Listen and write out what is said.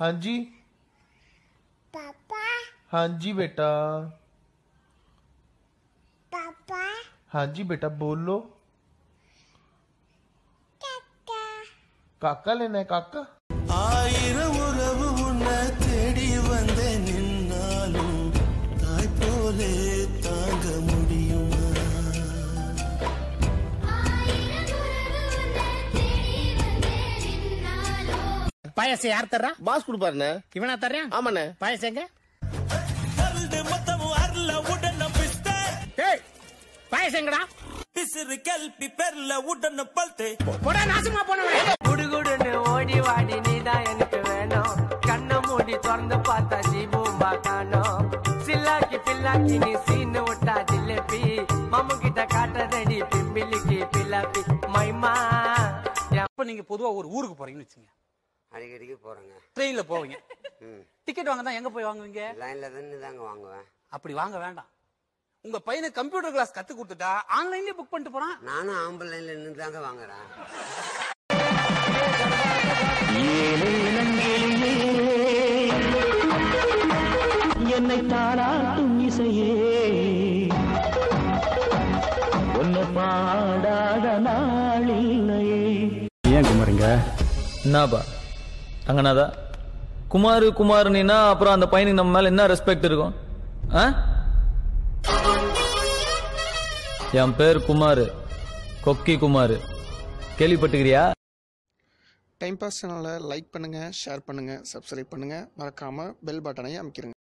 हाँ जी पापा हाँ जी बेटा पापा हाँ जी बेटा बोलो काका काका लेना है काका ஆயிரம் உறவு உன்னை தேடி வந்த நின்னாலும் தாய் போலே தாங்க முடியுமா பாயசம் யார் தர்றா பாஸ் கொடுப்பாருண்ணே இவனா தர்றேன் ஆமாண்ணே பாயசம் எங்க மொத்தமும் அருள உடன பிஸ்டர் ஏய் பாயசம் எங்கடா பிசிறு கல்பி பெர்ல உடன பல்தே போடா நாசமா போனவன் குடுகுடுன்னு ஓடி வாடி நீதான் எனக்கு வேணும் கண்ணை மூடி திறந்து பார்த்தா ஜீபூம்பா காணோம் சில்லாக்கி பில்லாக்கி நீ சீனு விட்டா ஜிலேபி மாமு கிட்ட காட்டுறடி பிம்பிலிக்கு பில்லாப்பி மைமா அப்ப நீங்க பொதுவா ஒரு ஊருக்கு போறீங்கன்னு வச்சுங்க அடிக்கடிக்கு போகிறேங்க ட்ரெயின்ல போவீங்க ம் டிக்கெட் வாங்க தான் எங்க போய் வாங்குவீங்க லைனில் தானே தாங்க வாங்குவேன் அப்படி வாங்க வேண்டாம் உங்க பையனுக்கு கம்ப்யூட்டர் கிளாஸ் கத்து கொடுத்துட்டா ஆன்லைன்லயே புக் பண்ணிட்டு போறான் நானும் ஆம்பளை லைனில் நின்று தாங்க வாங்குறேன் என்னை தாளாட்டும் இசையே உன்னை பாடாத நாளில்லையே ஏன் குமரிங்க என்னப்பா ரங்கநாதா குமாரு குமாருனா அப்புறம் அந்த பையனுக்கு நம்ம மேல என்ன ரெஸ்பெக்ட் இருக்கும் ஆ என் பேர் குமாரு கொக்கி குமாரு கேள்விப்பட்டுக்கிறியா டைம் பாஸ் சேனலை லைக் பண்ணுங்கள் ஷேர் பண்ணுங்கள் சப்ஸ்கிரைப் பண்ணுங்கள் மறக்காமல் பெல் பட்டனையும் அமைக்கிறங்க